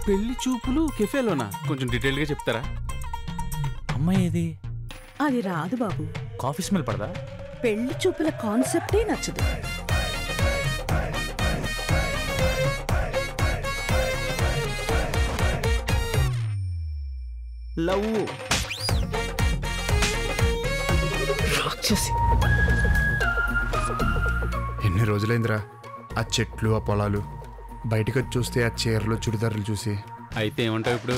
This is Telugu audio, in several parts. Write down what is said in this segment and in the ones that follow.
పెళ్లి చూపులు కెఫేలోనా కొంచెం డీటెయిల్ గా చెప్తారా అమ్మాయి ఏది అది రాదు బాబు కాఫీ స్మెల్ పడదా పెళ్లి చూపుల కాన్సెప్టే నచ్చదు లవ్ రాక్షసి ఎన్ని రోజులైందిరా ఆ చెట్లు ఆ పొలాలు బయటకు వచ్చి చూస్తే ఆ చీరలు చుడిదారులు చూసి అయితే ఏమంటావు ఇప్పుడు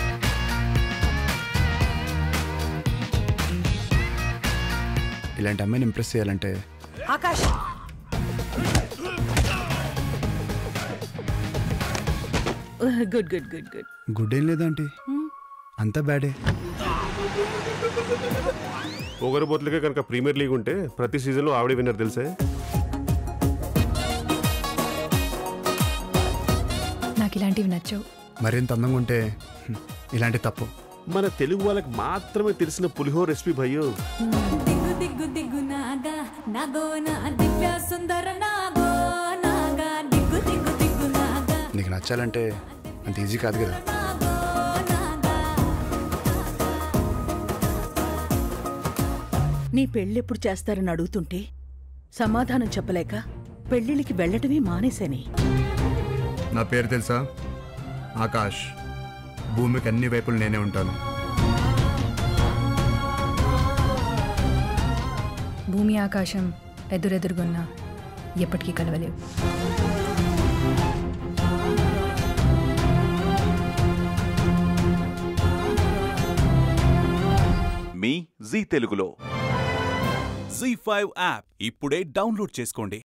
ఇలాంటి అమ్మాయిని ఇంప్రెస్ చేయాలంటే Akash good good good good good ఏం లేదంటే అంతా బ్యాడే పొగరబోతులకే కనుక ప్రీమియర్ లీగ్ ఉంటే ప్రతి సీజన్లో ఆవిడే విన్నర్ తెలుసే నాకు ఇలాంటివి నచ్చవు మరింత అందంగా ఉంటే హ్మ్, ఇలాంటి తప్పు మన తెలుగు వాళ్ళకి మాత్రమే తెలిసిన పులిహోర రెసిపీ భయ్యో దిగ్గు దిగ్గు దిగ్గు నాగా నాగో నా దివ్య సుందర నాగో నాగా దిగ్గు దిగ్గు దిగ్గు నాగా నీకు నచ్చాలంటే అంత ఈజీ కాదు కదా నాగో నాగా నీ పెళ్ళెప్పుడు చేస్తారని అడుగుతుంటే సమాధానం చెప్పలేక పెళ్ళిళ్ళకి వెళ్ళటమే మానేశాని నా పేరు తెలుసా ఆకాష్ భూమికి అన్ని వైపులు నేనే ఉంటాను భూమి ఆకాశం ఎదురెదురుగున్నా ఎప్పటికీ కలవలేవు మీ జీ తెలుగులో జీ ఫైవ్ యాప్ ఇప్పుడే డౌన్లోడ్ చేసుకోండి